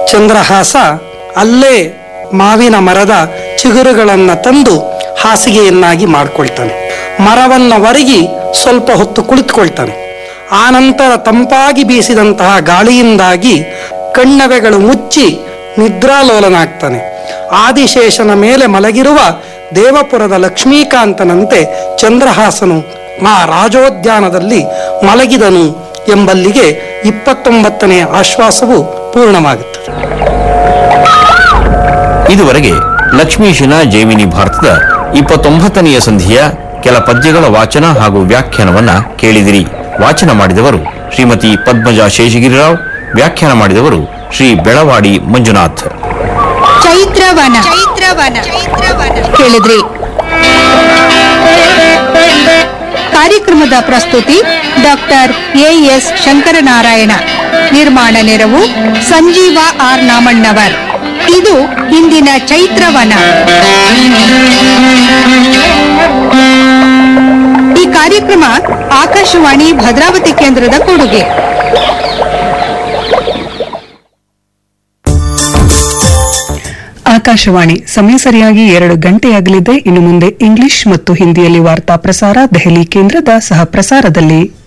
ಚಂದ್ರಹಾಸ ಅಲ್ಲೇ ಮಾವಿನ ಮರದ ಚಿಗುರುಗಳನ್ನ ತಂದು ಹಾಸಿಗೆಯನ್ನಾಗಿ ಮಾಡ್ಕೊಳ್ತಾನೆ ಮರವನ್ನ ಒರಗಿ ಸ್ವಲ್ಪ ಹೊತ್ತು ಕುಳಿತುಕೊಳ್ತಾನೆ ಆನಂತರ ತಂಪಾಗಿ ಬೀಸಿದಂತಹ ಗಾಳಿಯಿಂದಾಗಿ ಕಣ್ಣವೆಗಳು ಮುಚ್ಚಿ ನಿದ್ರಾಲೋಲನಾಗ್ತಾನೆ ಆದಿಶೇಷನ ಮೇಲೆ ಮಲಗಿರುವ ದೇವಪುರದ ಲಕ್ಷ್ಮೀಕಾಂತನಂತೆ ಚಂದ್ರಹಾಸನು ಆ ರಾಜೋದ್ಯಾನದಲ್ಲಿ ಮಲಗಿದನು ಎಂಬಲ್ಲಿಗೆ ಇಪ್ಪತ್ತೊಂಬತ್ತನೇ ಆಶ್ವಾಸವು ಪೂರ್ಣವಾಗುತ್ತದೆ ಇದುವರೆಗೆ ಲಕ್ಷ್ಮೀಶನ ಜೈಮಿನಿ ಭಾರತದ ಇಪ್ಪತ್ತೊಂಬತ್ತನೆಯ ಸಂಧಿಯ ಕೆಲ ಪದ್ಯಗಳ ವಾಚನ ಹಾಗೂ ವ್ಯಾಖ್ಯಾನವನ್ನ ಕೇಳಿದಿರಿ ವಾಚನ ಮಾಡಿದವರು ಶ್ರೀಮತಿ ಪದ್ಮಜಾ ಶೇಷಗಿರಿರಾವ್ ವ್ಯಾಖ್ಯಾನ ಮಾಡಿದವರು ಶ್ರೀ ಬೆಳವಾಡಿ ಮಂಜುನಾಥ್ ಚೈತ್ರವನ ಚೈತ್ರವನ ಕೇಳಿದ್ರಿ ಕಾರ್ಯಕ್ರಮದ ಪ್ರಸ್ತುತಿ ಡಾಕ್ಟರ್ ಎ ಎಸ್ ಶಂಕರನಾರಾಯಣ ನಿರ್ಮಾಣ ನೆರವು ಸಂಜೀವ ಆರ್ ನಾಮಣ್ಣವರ್ ಇದು ಇಂದಿನ ಚೈತ್ರವನ ಈ ಕಾರ್ಯಕ್ರಮ ಆಕಾಶವಾಣಿ ಭದ್ರಾವತಿ ಕೇಂದ್ರದ ಕೊಡುಗೆ ಆಕಾಶವಾಣಿ ಸಮಯ ಸರಿಯಾಗಿ ಎರಡು ಗಂಟೆಯಾಗಲಿದೆ ಇನ್ನು ಮುಂದೆ ಇಂಗ್ಲಿಷ್ ಮತ್ತು ಹಿಂದಿಯಲ್ಲಿ ವಾರ್ತಾ ಪ್ರಸಾರ ದೆಹಲಿ ಕೇಂದ್ರದ ಸಹ ಪ್ರಸಾರದಲ್ಲಿ